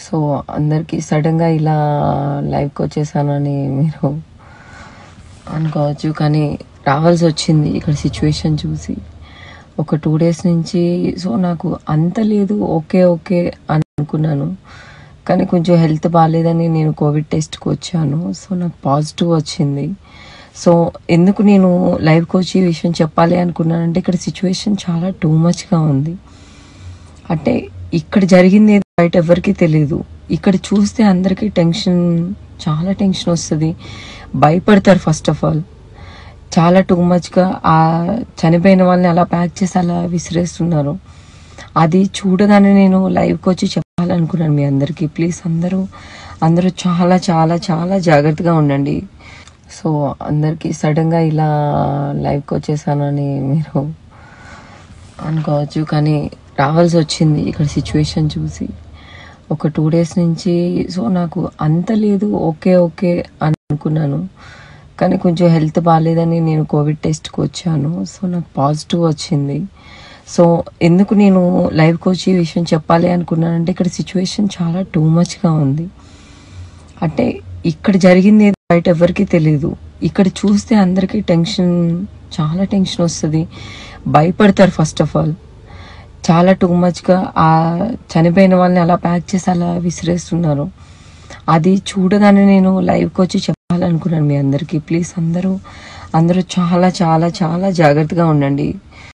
so అందరికీ సడన్గా ఇలా లైవ్కి వచ్చేసానని మీరు అనుకోవచ్చు కానీ రావాల్సి వచ్చింది ఇక్కడ సిచ్యువేషన్ చూసి ఒక టూ డేస్ నుంచి సో నాకు అంత లేదు ఓకే ఓకే అని అనుకున్నాను కానీ కొంచెం హెల్త్ బాగాలేదని నేను కోవిడ్ టెస్ట్కి వచ్చాను సో నాకు పాజిటివ్ వచ్చింది సో ఎందుకు నేను లైవ్కి వచ్చి ఈ విషయం చెప్పాలి అనుకున్నానంటే ఇక్కడ సిచ్యువేషన్ చాలా టూ మచ్గా ఉంది అంటే ఇక్కడ జరిగింది ఏదో బయట ఎవరికి తెలియదు ఇక్కడ చూస్తే అందరికీ టెన్షన్ చాలా టెన్షన్ వస్తుంది భయపడతారు ఫస్ట్ ఆఫ్ ఆల్ చాలా టూ మచ్గా ఆ చనిపోయిన వాళ్ళని అలా ప్యాక్ చేసి అలా విసిరేస్తున్నారు అది చూడగానే నేను లైవ్కి వచ్చి చెప్పాలనుకున్నాను మీ అందరికీ ప్లీజ్ అందరూ అందరూ చాలా చాలా చాలా జాగ్రత్తగా ఉండండి సో అందరికీ సడన్గా ఇలా లైవ్కి వచ్చేసానని మీరు అనుకోవచ్చు కానీ రావాల్సి వచ్చింది ఇక్కడ సిచ్యువేషన్ చూసి ఒక టూ డేస్ నుంచి సో నాకు అంత లేదు ఓకే ఓకే అని అనుకున్నాను కానీ కొంచెం హెల్త్ బాగాలేదని నేను కోవిడ్ టెస్ట్కి వచ్చాను సో నాకు పాజిటివ్ వచ్చింది సో ఎందుకు నేను లైవ్కి వచ్చి ఈ విషయం చెప్పాలి అనుకున్నానంటే ఇక్కడ సిచ్యువేషన్ చాలా టూ మచ్గా ఉంది అంటే ఇక్కడ జరిగింది ఏదో బయట ఎవరికి తెలియదు ఇక్కడ చూస్తే అందరికీ టెన్షన్ చాలా టెన్షన్ వస్తుంది భయపడతారు ఫస్ట్ ఆఫ్ ఆల్ చాలా టూ మచ్గా ఆ చనిపోయిన వాళ్ళని అలా ప్యాక్ చేసి అలా విసిరేస్తున్నారు అది చూడగానే నేను లైవ్కి వచ్చి చెప్పాలనుకున్నాను మీ అందరికీ ప్లీజ్ అందరూ అందరూ చాలా చాలా చాలా జాగ్రత్తగా ఉండండి